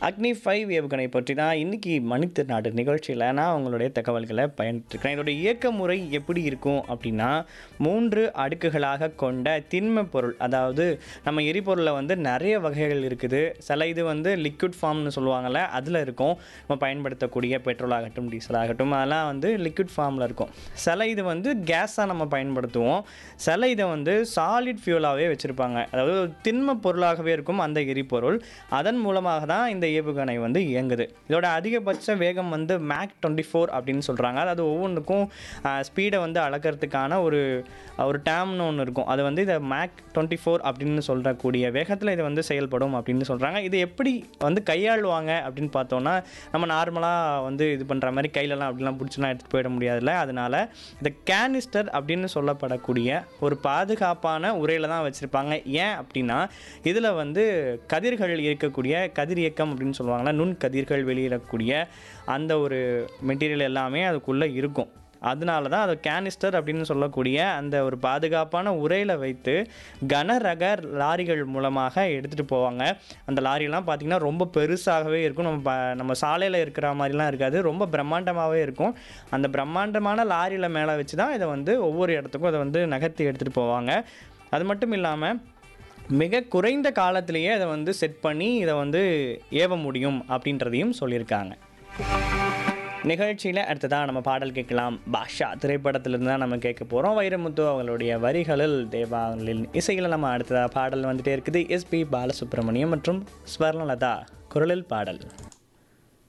அக்னி ஃபைவ் ஏவுகணை பற்றி தான் இன்னைக்கு மணித்திருநாடு நிகழ்ச்சியில் நான் உங்களுடைய தகவல்களை பயன்படுத்திருக்கிறேன் இதோட இயக்க முறை எப்படி இருக்கும் அப்படின்னா மூன்று அடுக்குகளாக கொண்ட திண்ம பொருள் அதாவது நம்ம எரிபொருளில் வந்து நிறைய வகைகள் இருக்குது சில இது வந்து லிக்விட் ஃபார்ம்னு சொல்லுவாங்கள்ல அதில் இருக்கும் நம்ம பயன்படுத்தக்கூடிய பெட்ரோல் ஆகட்டும் டீசல் ஆகட்டும் அதெல்லாம் வந்து லிக்விட் ஃபார்மில் இருக்கும் சில இது வந்து கேஸாக நம்ம பயன்படுத்துவோம் சில இதை வந்து சாலிட் ஃபியூலாகவே வச்சுருப்பாங்க அதாவது ஒரு திண்ம பொருளாகவே இருக்கும் அந்த எரிபொருள் அதன் மூலமாக தான் இந்த ஏவுகணை வந்து இயங்குது இதோட அதிகபட்ச வேகம் வந்து மேக் டுவெண்ட்டி ஃபோர் அப்படின்னு சொல்கிறாங்க அதாவது ஒவ்வொன்றுக்கும் ஸ்பீடை வந்து அளக்கிறதுக்கான ஒரு ஒரு டேம்னு ஒன்று இருக்கும் அது வந்து இதை மேக் டுவெண்ட்டி ஃபோர் அப்படின்னு சொல்கிறக்கூடிய வேகத்தில் இது வந்து செயல்படும் அப்படின்னு சொல்கிறாங்க இது எப்படி வந்து கையாளுவாங்க அப்படின்னு பார்த்தோன்னா நம்ம நார்மலாக வந்து இது பண்ணுற மாதிரி கையிலலாம் அப்படிலாம் பிடிச்சலாம் எடுத்துகிட்டு போயிட முடியாதுல்ல அதனால் இந்த கேனிஸ்டர் அப்படின்னு சொல்லப்படக்கூடிய ஒரு பாதுகாப்பான உரையில் தான் வச்சுருப்பாங்க ஏன் அப்படின்னா இதில் வந்து கதிர்கள் இருக்கக்கூடிய கதிர் இயக்கம் அப்படின்னு சொல்லுவாங்கள்ல நுண் கதிர்கள் வெளியிடக்கூடிய அந்த ஒரு மெட்டீரியல் எல்லாமே அதுக்குள்ளே இருக்கும் அதனால தான் அது கேனிஸ்டர் அப்படின்னு சொல்லக்கூடிய அந்த ஒரு பாதுகாப்பான உரையில் வைத்து கனரக லாரிகள் மூலமாக எடுத்துகிட்டு போவாங்க அந்த லாரியெல்லாம் பார்த்திங்கன்னா ரொம்ப பெருசாகவே இருக்கும் நம்ம ப- நம்ம சாலையில் இருக்கிற மாதிரிலாம் இருக்காது ரொம்ப பிரம்மாண்டமாகவே இருக்கும் அந்த பிரம்மாண்டமான லாரியில் மேலே வச்சு தான் இதை வந்து ஒவ்வொரு இடத்துக்கும் அதை வந்து நகர்த்தி எடுத்துகிட்டு போவாங்க அது மட்டும் இல்லாமல் மிக குறைந்த காலத்திலேயே அதை வந்து செட் பண்ணி இதை வந்து ஏவ முடியும் அப்படின்றதையும் சொல்லியிருக்காங்க நிகழ்ச்சியில் அடுத்ததாக நம்ம பாடல் கேட்கலாம் பாஷா திரைப்படத்திலிருந்து தான் நம்ம கேட்க போகிறோம் வைரமுத்து அவங்களுடைய வரிகளில் தேவாங்களின் இசையில் நம்ம அடுத்ததாக பாடல் வந்துட்டே இருக்குது எஸ்பி பாலசுப்ரமணியம் மற்றும் ஸ்வர்ணலதா குரலில் பாடல்